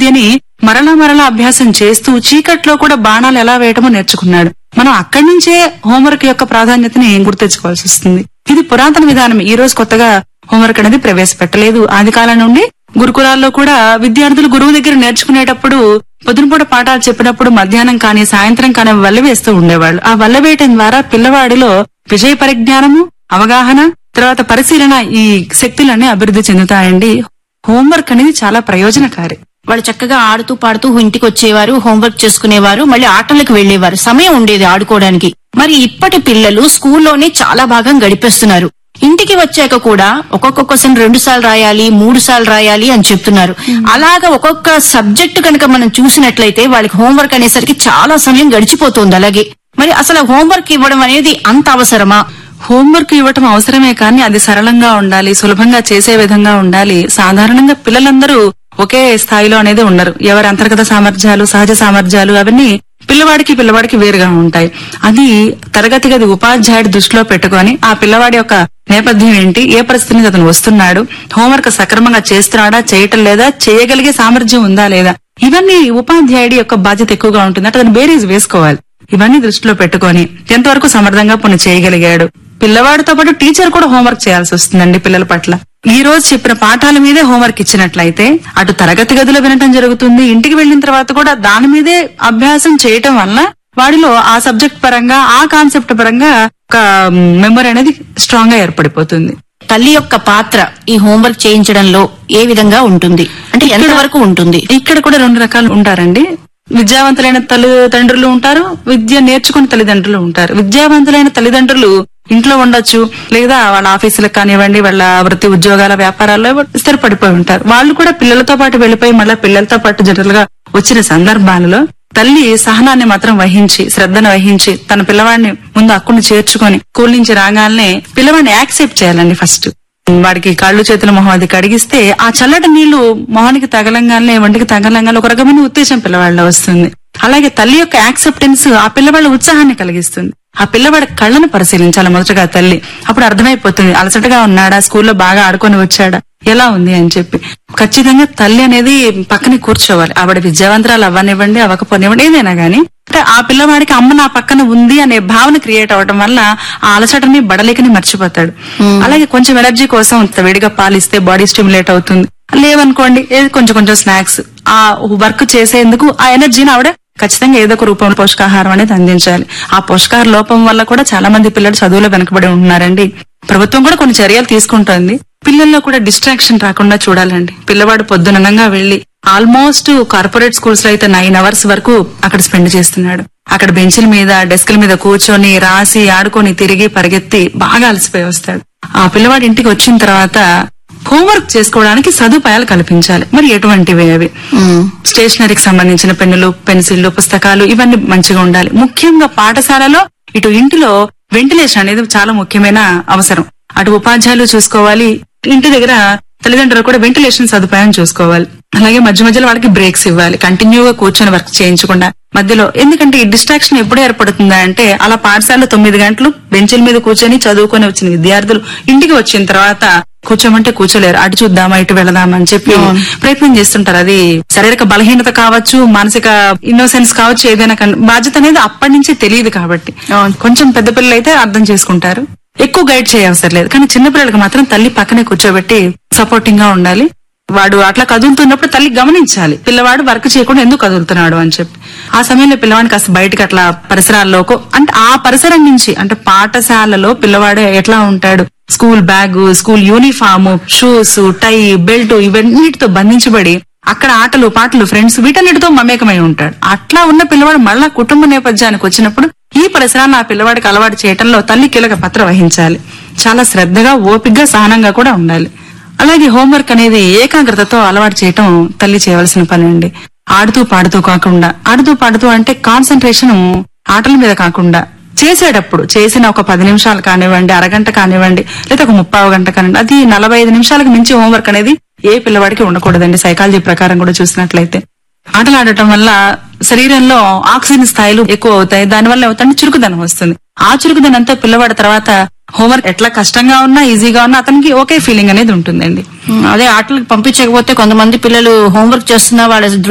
విద్యని మరలా మరలా అభ్యాసం చేస్తూ చీకట్లో కూడా బాణాలు ఎలా వేయటమో నేర్చుకున్నాడు మనం అక్కడి నుంచే హోంవర్క్ యొక్క ప్రాధాన్యతని గుర్తించుకోవాల్సి వస్తుంది ఇది పురాతన విధానం ఈ రోజు కొత్తగా హోంవర్క్ అనేది ప్రవేశపెట్టలేదు ఆది కాలం నుండి గురుకులాల్లో కూడా విద్యార్థులు గురువు దగ్గర నేర్చుకునేటప్పుడు పొద్దునపూట పాఠాలు చెప్పినప్పుడు మధ్యాహ్నం కానీ సాయంత్రం కానీ వల్ల వేస్తూ ఉండేవాళ్ళు ఆ వల్ల వేయటం ద్వారా పిల్లవాడిలో విజయ పరిజ్ఞానము అవగాహన తర్వాత పరిశీలన ఈ శక్తులన్నీ అభివృద్ధి చెందుతాయండి హోంవర్క్ అనేది చాలా ప్రయోజనకారి వాళ్ళు చక్కగా ఆడుతూ పాడుతూ ఇంటికి వచ్చేవారు హోంవర్క్ చేసుకునేవారు మళ్ళీ ఆటలకు వెళ్లేవారు సమయం ఉండేది ఆడుకోవడానికి మరి ఇప్పటి పిల్లలు స్కూల్లోనే చాలా భాగం గడిపేస్తున్నారు ఇంటికి వచ్చాక కూడా ఒక్కొక్క క్వశ్చన్ రెండు సార్లు రాయాలి మూడు సార్లు రాయాలి అని చెప్తున్నారు అలాగా ఒక్కొక్క సబ్జెక్ట్ కనుక మనం చూసినట్లయితే వాళ్ళకి హోంవర్క్ అనేసరికి చాలా సమయం గడిచిపోతుంది అలాగే మరి అసలు హోంవర్క్ ఇవ్వడం అనేది అంత అవసరమా హోంవర్క్ ఇవ్వటం అవసరమే కానీ అది సరళంగా ఉండాలి సులభంగా చేసే విధంగా ఉండాలి సాధారణంగా పిల్లలందరూ ఒకే స్థాయిలో అనేది ఉండరు ఎవరి అంతర్గత సామర్థ్యాలు సహజ సామర్థ్యాలు అవన్నీ పిల్లవాడికి పిల్లవాడికి వేరుగా ఉంటాయి అది తరగతి గది ఉపాధ్యాయుడి దృష్టిలో పెట్టుకొని ఆ పిల్లవాడి యొక్క నేపథ్యం ఏంటి ఏ పరిస్థితి నుంచి అతను వస్తున్నాడు హోంవర్క్ సక్రమంగా చేస్తున్నాడా చేయటం లేదా చేయగలిగే సామర్థ్యం ఉందా లేదా ఇవన్నీ ఉపాధ్యాయుడి యొక్క బాధ్యత ఎక్కువగా ఉంటుంది అంటే అతను బేరీజ్ వేసుకోవాలి ఇవన్నీ దృష్టిలో పెట్టుకొని ఎంతవరకు సమర్థంగా పని చేయగలిగాడు పిల్లవాడితో పాటు టీచర్ కూడా హోంవర్క్ చేయాల్సి వస్తుందండి పిల్లల పట్ల ఈ రోజు చెప్పిన పాఠాల మీదే హోంవర్క్ ఇచ్చినట్లయితే అటు తరగతి గదిలో వినటం జరుగుతుంది ఇంటికి వెళ్ళిన తర్వాత కూడా దాని మీదే అభ్యాసం చేయటం వల్ల వాడిలో ఆ సబ్జెక్ట్ పరంగా ఆ కాన్సెప్ట్ పరంగా ఒక మెమరీ అనేది స్ట్రాంగ్ గా ఏర్పడిపోతుంది తల్లి యొక్క పాత్ర ఈ హోంవర్క్ చేయించడంలో ఏ విధంగా ఉంటుంది అంటే ఎంత వరకు ఉంటుంది ఇక్కడ కూడా రెండు రకాలు ఉంటారండి విద్యావంతులైన తల్లిదండ్రులు ఉంటారు విద్య నేర్చుకున్న తల్లిదండ్రులు ఉంటారు విద్యావంతులైన తల్లిదండ్రులు ఇంట్లో ఉండొచ్చు లేదా వాళ్ళ ఆఫీసులకు కానివ్వండి వాళ్ళ వృత్తి ఉద్యోగాల వ్యాపారాల్లో స్థిరపడిపోయి ఉంటారు వాళ్ళు కూడా పిల్లలతో పాటు వెళ్లిపోయి మళ్ళీ పిల్లలతో పాటు జనరల్ గా వచ్చిన సందర్భాలలో తల్లి సహనాన్ని మాత్రం వహించి శ్రద్ధను వహించి తన పిల్లవాడిని ముందు అక్కుని చేర్చుకొని స్కూల్ నుంచి రాగానే పిల్లవాడిని యాక్సెప్ట్ చేయాలండి ఫస్ట్ వాడికి కాళ్ళు చేతుల మొహం అది కడిగిస్తే ఆ చల్లటి నీళ్లు మొహానికి తగలంగానే ఒంటికి తగలంగానే ఒక రకమైన ఉత్తేజం పిల్లవాడిలో వస్తుంది అలాగే తల్లి యొక్క యాక్సెప్టెన్స్ ఆ పిల్లవాళ్ళ ఉత్సాహాన్ని కలిగిస్తుంది ఆ పిల్లవాడి కళ్ళను పరిశీలించాలి మొదటగా తల్లి అప్పుడు అర్థమైపోతుంది అలసటగా ఉన్నాడా స్కూల్లో బాగా ఆడుకొని వచ్చాడా ఎలా ఉంది అని చెప్పి ఖచ్చితంగా తల్లి అనేది పక్కనే కూర్చోవాలి ఆవిడ విద్యావంతరాలు అవ్వనివ్వండి అవ్వకపోనివ్వండి ఏదైనా గానీ అంటే ఆ పిల్లవాడికి అమ్మ నా పక్కన ఉంది అనే భావన క్రియేట్ అవడం వల్ల ఆ అలసటని బడలేకని మర్చిపోతాడు అలాగే కొంచెం ఎనర్జీ కోసం వేడిగా పాలిస్తే బాడీ స్టిమ్యులేట్ అవుతుంది లేవనుకోండి ఏది కొంచెం కొంచెం స్నాక్స్ ఆ వర్క్ చేసేందుకు ఆ ఎనర్జీని ఆవిడ ఖచ్చితంగా ఏదో ఒక రూపంలో పోషకాహారం అనేది అందించాలి ఆ పోషకాహార లోపం వల్ల కూడా చాలా మంది పిల్లలు చదువులో వెనకబడి ఉంటున్నారండి ప్రభుత్వం కూడా కొన్ని చర్యలు తీసుకుంటోంది పిల్లల్లో కూడా డిస్ట్రాక్షన్ రాకుండా చూడాలండి పిల్లవాడు పొద్దుననంగా వెళ్లి ఆల్మోస్ట్ కార్పొరేట్ స్కూల్స్ లో అయితే నైన్ అవర్స్ వరకు అక్కడ స్పెండ్ చేస్తున్నాడు అక్కడ బెంచ్ల మీద డెస్క్ల మీద కూర్చొని రాసి ఆడుకొని తిరిగి పరిగెత్తి బాగా అలసిపోయి వస్తాడు ఆ పిల్లవాడి ఇంటికి వచ్చిన తర్వాత హోంవర్క్ చేసుకోవడానికి సదుపాయాలు కల్పించాలి మరి ఎటువంటివి అవి స్టేషనరీకి సంబంధించిన పెన్నులు పెన్సిళ్లు పుస్తకాలు ఇవన్నీ మంచిగా ఉండాలి ముఖ్యంగా పాఠశాలలో ఇటు ఇంటిలో వెంటిలేషన్ అనేది చాలా ముఖ్యమైన అవసరం అటు ఉపాధ్యాయులు చూసుకోవాలి ఇంటి దగ్గర తల్లిదండ్రులు కూడా వెంటిలేషన్ సదుపాయం చూసుకోవాలి అలాగే మధ్య మధ్యలో వాళ్ళకి బ్రేక్స్ ఇవ్వాలి కంటిన్యూగా కూర్చొని వర్క్ చేయించకుండా మధ్యలో ఎందుకంటే ఈ డిస్ట్రాక్షన్ ఎప్పుడు ఏర్పడుతుందా అంటే అలా పాఠశాలలో తొమ్మిది గంటలు బెంచుల మీద కూర్చొని చదువుకొని వచ్చిన విద్యార్థులు ఇంటికి వచ్చిన తర్వాత కూర్చోమంటే కూర్చోలేరు అటు చూద్దామా ఇటు వెళదామా అని చెప్పి ప్రయత్నం చేస్తుంటారు అది శారీరక బలహీనత కావచ్చు మానసిక ఇన్నోసెన్స్ కావచ్చు ఏదైనా కానీ బాధ్యత అనేది అప్పటి నుంచి తెలియదు కాబట్టి కొంచెం పెద్ద పిల్లలు అయితే అర్థం చేసుకుంటారు ఎక్కువ గైడ్ చేయవసరం లేదు కానీ చిన్న పిల్లలకు మాత్రం తల్లి పక్కనే కూర్చోబెట్టి సపోర్టింగ్ గా ఉండాలి వాడు అట్లా కదులుతున్నప్పుడు తల్లి గమనించాలి పిల్లవాడు వర్క్ చేయకుండా ఎందుకు కదులుతున్నాడు అని చెప్పి ఆ సమయంలో పిల్లవాడిని కాస్త బయటకు అట్లా పరిసరాల్లోకో అంటే ఆ పరిసరం నుంచి అంటే పాఠశాలలో పిల్లవాడు ఎట్లా ఉంటాడు school bag school uniform shoes tie belt ఇవన్నిటితో బంధించబడి అక్కడ ఆటలు పాటలు ఫ్రెండ్స్ వీటన్నిటితో మమేకమై ఉంటాడు అట్లా ఉన్న పిల్లవాడు మళ్ళా కుటుంబ నేపథ్యానికి వచ్చినప్పుడు ఈ పరిసరాన్ని ఆ పిల్లవాడికి అలవాటు చేయటంలో తల్లి కీలక పాత్ర వహించాలి చాలా శ్రద్ధగా ఓపిగ్గా సహనంగా కూడా ఉండాలి అలాగే హోంవర్క్ అనేది ఏకాగ్రతతో అలవాటు చేయటం తల్లి చేయవలసిన పని అండి ఆడుతూ పాడుతూ కాకుండా ఆడుతూ పాడుతూ అంటే కాన్సన్ట్రేషన్ ఆటల మీద కాకుండా చేసేటప్పుడు చేసిన ఒక పది నిమిషాలు కానివ్వండి అరగంట కానివ్వండి లేదా ఒక ముప్పావు గంట కానివ్వండి అది నలభై ఐదు నిమిషాలకు మించి హోంవర్క్ అనేది ఏ పిల్లవాడికి ఉండకూడదండి సైకాలజీ ప్రకారం కూడా చూసినట్లయితే ఆటలు ఆడటం వల్ల శరీరంలో ఆక్సిజన్ స్థాయిలు ఎక్కువ అవుతాయి దానివల్ల ఏమవుతుంది చురుకుదనం వస్తుంది ఆ చురుకుదనంతో పిల్లవాడి తర్వాత హోంవర్క్ ఎట్లా కష్టంగా ఉన్నా ఈజీగా ఉన్నా అతనికి ఒకే ఫీలింగ్ అనేది ఉంటుందండి అదే ఆటలకు పంపించకపోతే కొంతమంది పిల్లలు హోంవర్క్ చేస్తున్నా వాళ్ళ